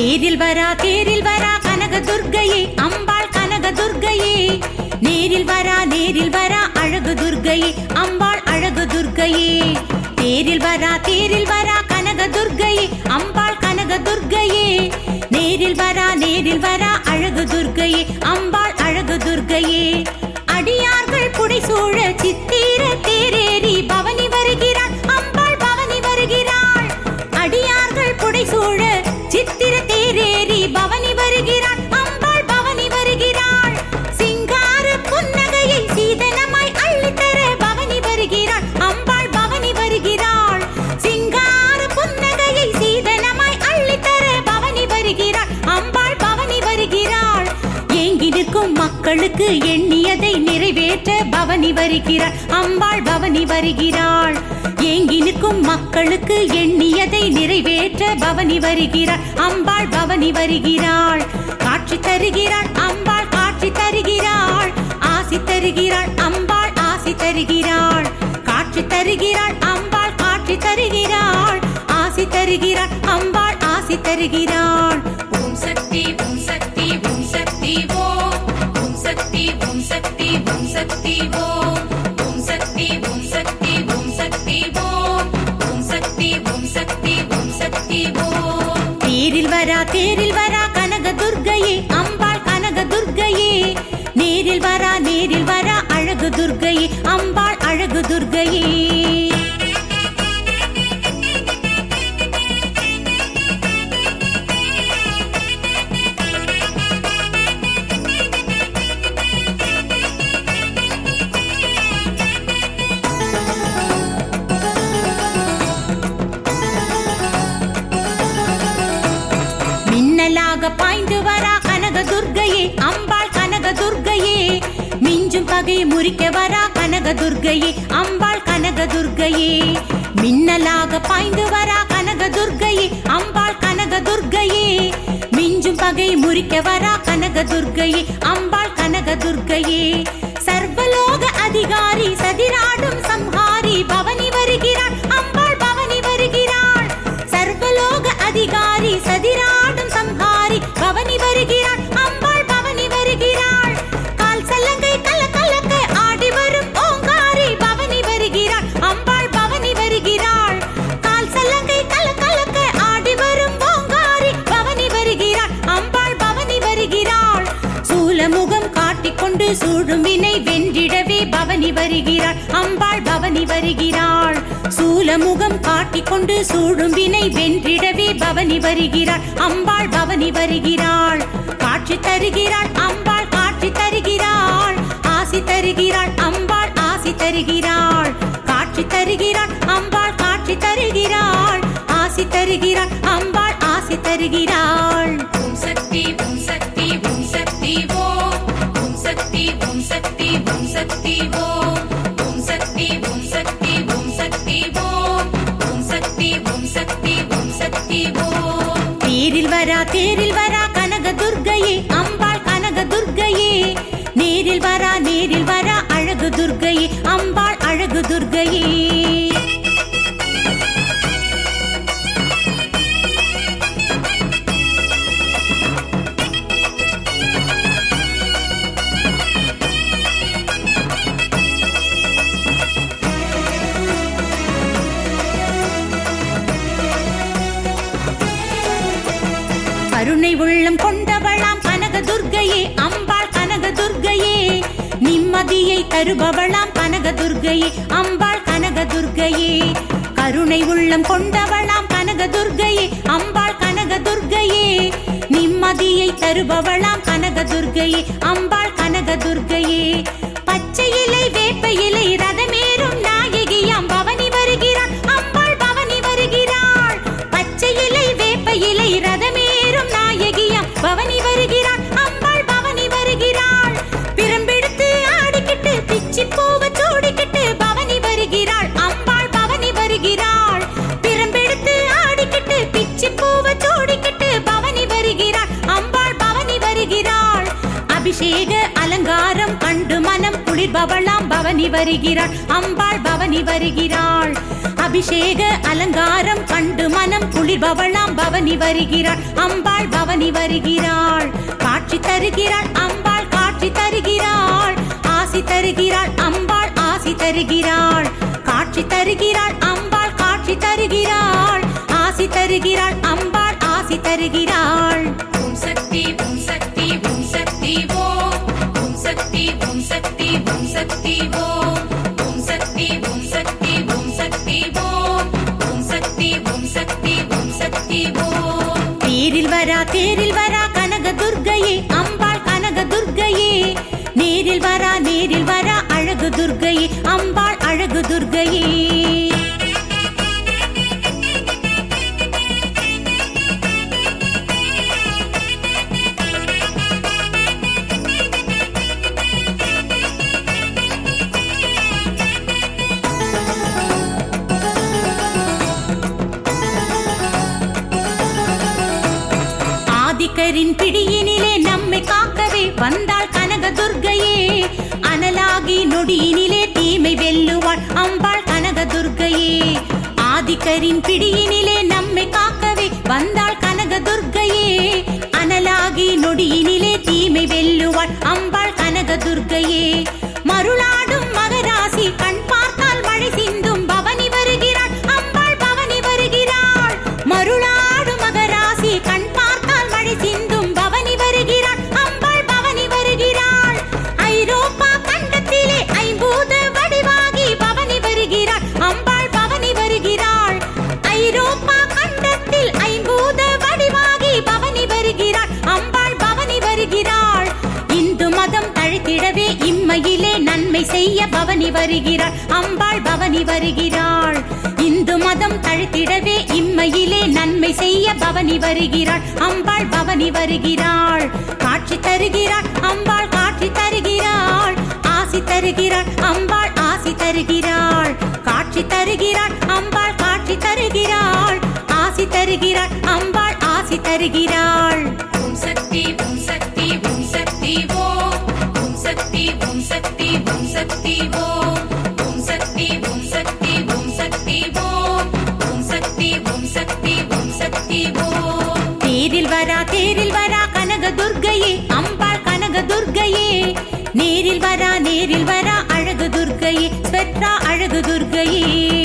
தேரில் வரா தேரில் வரா கனக துர்க்கையே அம்பாள் கனக துர்க்கையே நேரில் வரா நேரில் வரா அழகு துர்க்கையே அம்பாள் அழகு துர்க்கையே தேரில் வரா தேரில் வரா கனக துர்க்கையே அம்பாள் கனக துர்க்கையே நேரில் வரா நேரில் வரா அழகு துர்க்கையே அம்பாள் அழகு துர்க்கையே அடியார்கள் புடைசூழ சித்திர தேரேறி பவனி வருகிறாள் அம்பாள் பவனி வருகிறாள் அடியார்கள் புடைசூழ சித்திர தேரேறி பவனி வருகிறாள் அம்பாள் பவனி வருகிறாள் சிங்கார புன்னகையை சீதனமாய் அள்ளித்தர பவனி வருகிறாள் அம்பாள் பவனி வருகிறாள் சிங்கார புன்னகையை சீதனமாய் அள்ளித்தர பவனி வருகிறாள் அம்பாள் பவனி வருகிறாள் ஏங்கி நிற்கும் மக்களுக்கு எண்ணியதை நிறைவேற்ற பவனி வருகிறாள் அம்பாள் பவனி வருகிறாள் ஏங்கி நிற்கும் மக்களுக்கு எண்ணியதை நிறைவேற்ற பவனி வருகிறாள் அம்பாள் பவனி வருகிறாள் காட்சி தருகிறாள் அம்பாள் காட்சி தருகிறாள் ஆசி தருகிறாள் அம்பாள் ஆசி தருகிறாள் காட்சி தருகிறாள் அம்பாள் காட்சி தருகிறாள் ஆசி தருகிறாள் அம்பாள் ஆசி தருகிறாள் ஓம் சக்தி ஓம் சக்தி ஓம் சக்தி ஓம் ஓம் சக்தி ஓம் சக்தி ஓம் சக்தி ஓம் ஓம் சக்தி ஓம் சக்தி ஓம் சக்தி ஓம் ஓம் சக்தி ஓம் சக்தி ஓம் சக்தி ஓம் தேரில் வரா தேரில் வரா கனக துர்க்கையே அம்பாள் கனக துர்க்கையே நேரில் வரா நேரில் வரா அழகு துர்க்கையே அம்பாள் அழகு துர்க்கையே மின்னலாக பாய்ந்து வரா கனக துர்க்கையே அம்பாள் கனக துர்க்கையே மிஞ்சும் பகை முறிக்க வரா கனக துர்க்கையே அம்பாள் கனக துர்க்கையே மின்னலாக பாய்ந்து வரா கனக துர்க்கையே அம்பாள் கனக துர்க்கையே மிஞ்சும் பகை முறிக்க வரா கனக துர்க்கையே அம்பாள் கனக துர்க்கையே சர்வலோக அதிகாரி சதிராடும் சம்ஹாரி பவனி வருகிறாள் அம்பாள் பவனி வருகிறாள் சர்வலோக அதிகாரி சதிராடும் சம்ஹாரி பவனி வருகிறாள் அம்பாள் பவனி வருகிறாள் கால் சல்லங்கை கல கலக்க ஆடி வரும் ஓங்காரி பவனி வருகிறாள் அம்பாள் பவனி வருகிறாள் கால் சல்லங்கை கல கலக்க ஆடி வரும் ஓங்காரி பவனி வருகிறாள் அம்பாள் பவனி வருகிறாள் சூலமுகம் காட்டிக்கொண்டு சூழும் வினை வென்றிடவே பவனி வருகிறாள் அம்பாள் பவனி வருகிறாள் சூலமுகம் காட்டிக்கொண்டு சூழும் வினை வென்றிடவே பவனி வருகிறாள் அம்பாள் பவனி வருகிறாள் காட்சி தருகிறாள் அம்பாள் காட்சி தருகிறாள் ஆசி தருகிறாள் அம்பாள் ஆசி தருகிறாள் காட்சி தருகிறாள் அம்பாள் காட்சி தருகிறாள் ஆசி தருகிறாள் அம்பாள் ஆசி தருகிறாள் ஓம் சக்தி ஓம் சக்தி ஓம் சக்தி ஓம் ஓம் சக்தி ஓம் சக்தி ஓம் சக்தி ஓம் ஓம் சக்தி ஓம் சக்தி ஓம் சக்தி ஓம் ஓம் சக்தி ஓம் சக்தி ஓம் சக்தி ஓம் தேரில் வரா தேரில் வரா கனக துர்க்கையே அம்பாள் கனக துர்க்கையே நேரில் வரா நேரில் வரா அழகு துர்க்கையே அம்பாள் அழகு துர்க்கையே கருணை உள்ளம் கொண்டவளாம் கனக துர்க்கையே அம்பாள் கனக துர்க்கையே நிம்மதியை தருபவளாம் கனக துர்க்கையே அம்பாள் கனக துர்க்கையே கருணை உள்ளம் கொண்டவளாம் கனக துர்க்கையே அம்பாள் கனக துர்க்கையே நிம்மதியை தருபவளாம் கனக துர்க்கையே அம்பாள் கனக துர்க்கையே பச்சை இலை வேப்ப இலை ரதமேறும் நாயகியாம் பவனி வருகிறாள் அம்பாள் பவனி வருகிறாள் பச்சை இலை வேப்ப இலை ரதமேறும் நாயகியாம் பவனி வருகிறாள் அம்பாள் பவனி வருகிறாள் பிரம்பெடுத்து ஆடிக்கிட்டு பிச்சி பூவ சூடிக்கிட்டு பவனி வருகிறாள் அம்பாள் பவனி வருகிறாள் பிரம்பெடுத்து ஆடிக்கிட்டு பிச்சி பூவ சூடிக்கிட்டு பவனி வருகிறாள் அம்பாள் பவனி வருகிறாள் அபிஷேக அலங்காரம் கண்டு மனம் குளிர்பவளாம் பவனி வருகிறாள் அம்பாள் பவனி வருகிறாள் அபிஷேக அலங்காரம் கண்டு மனம் குளிர்பவளாம் பவனி வருகிறாள் அம்பாள் பவனி வருகிறாள் காட்சி தருகிறாள் அம்பாள் காட்சி தருகிறாள் ஆசி தருகிறாள் அம்பாள் ஆசி தருகிறாள் காட்சி தருகிறாள் அம்பாள் காட்சி தருகிறாள் ஆசி தருகிறாள் அம்பாள் ஆசி தருகிறாள் ஓம் சக்தி ஓம் சக்தி ஓம் சக்தி ஓம் ஓம் சக்தி ஓம் சக்தி ஓம் சக்தி ஓம் ஓம் சக்தி ஓம் சக்தி ஓம் சக்தி ஓம் ஓம் சக்தி ஓம் சக்தி ஓம் சக்தி ஓம் தேரில் வரா தேரில் வரா கனக துர்க்கையே அம்பாள் கனக துர்க்கையே நேரில் வரா நேரில் வரா அழகு துர்க்கையே அம்பாள் அழகு துர்க்கையே ஆதிக்கரின் பிடியினிலே நம்மை காக்கவே வந்தாள் கனக துர்க்கையே அனலாகி நொடியினிலே தீமை வெல்லுவாள் அம்பாள் கனக துர்க்கையே ஆதிக்கரின் பிடியினிலே நம்மை காக்கவே வந்தாள் கனக துர்க்கையே அனலாகி நொடியினிலே தீமை வெல்லுவாள் அம்பாள் கனக துர்க்கையே மருளாடும் மகராசி கண் பார்த்தால் மழை சிந்தும் பவனி வருகிறாள் அம்பாள் பவனி வருகிறாள் மருளாடும் மகராசி கண் பார்த்தால் மழை சிந்தும் பவனி வருகிறாள் அம்பாள் பவனி வருகிறாள் ஐரோப்பா கண்டத்திலே ஐம்பூத வடிவாகி பவனி வருகிறாள் அம்பாள் பவனி வருகிறாள் ஐரோப்பா கண்டத்தில் ஐம்பூத வடிவாகி பவனி வருகிறாள் அம்பாள் பவனி வருகிறாள் இந்து மதம் தழைத்திடவே இம்மையிலே நன்மை செய்ய பவனி வருகிறாள் அம்பாள் பவனி வருகிறாள் இந்து மதம் தழைத்திடவே இம்மையிலே நன்மை செய்ய பவனி வருகிறாள் அம்பாள் பவனி வருகிறாள் காட்சி தருகிறாள் அம்பாள் காட்சி தருகிறாள் ஆசி தருகிறாள் அம்பாள் ஆசி தருகிறாள் காட்சி தருகிறாள் அம்பாள் காட்சி தருகிறாள் ஆசி தருகிறாள் அம்பாள் ஆசி தருகிறாள் ஓம் சக்தி ஓம் சக்தி ஓம் சக்தி ஓம் ஓம் சக்தி ஓம் சக்தி ஓம் சக்தி ஓம் ஓம் சக்தி ஓம் சக்தி ஓம் சக்தி ஓம் ஓம் சக்தி ஓம் சக்தி ஓம் சக்தி ஓம் தேரில் வரா தேரில் வரா கனக துர்க்கையே அம்பாள் கனக துர்க்கையே நேரில் வரா நேரில் வரா அழகு துர்க்கையே ஸ்வெத்ரா அழகு துர்க்கையே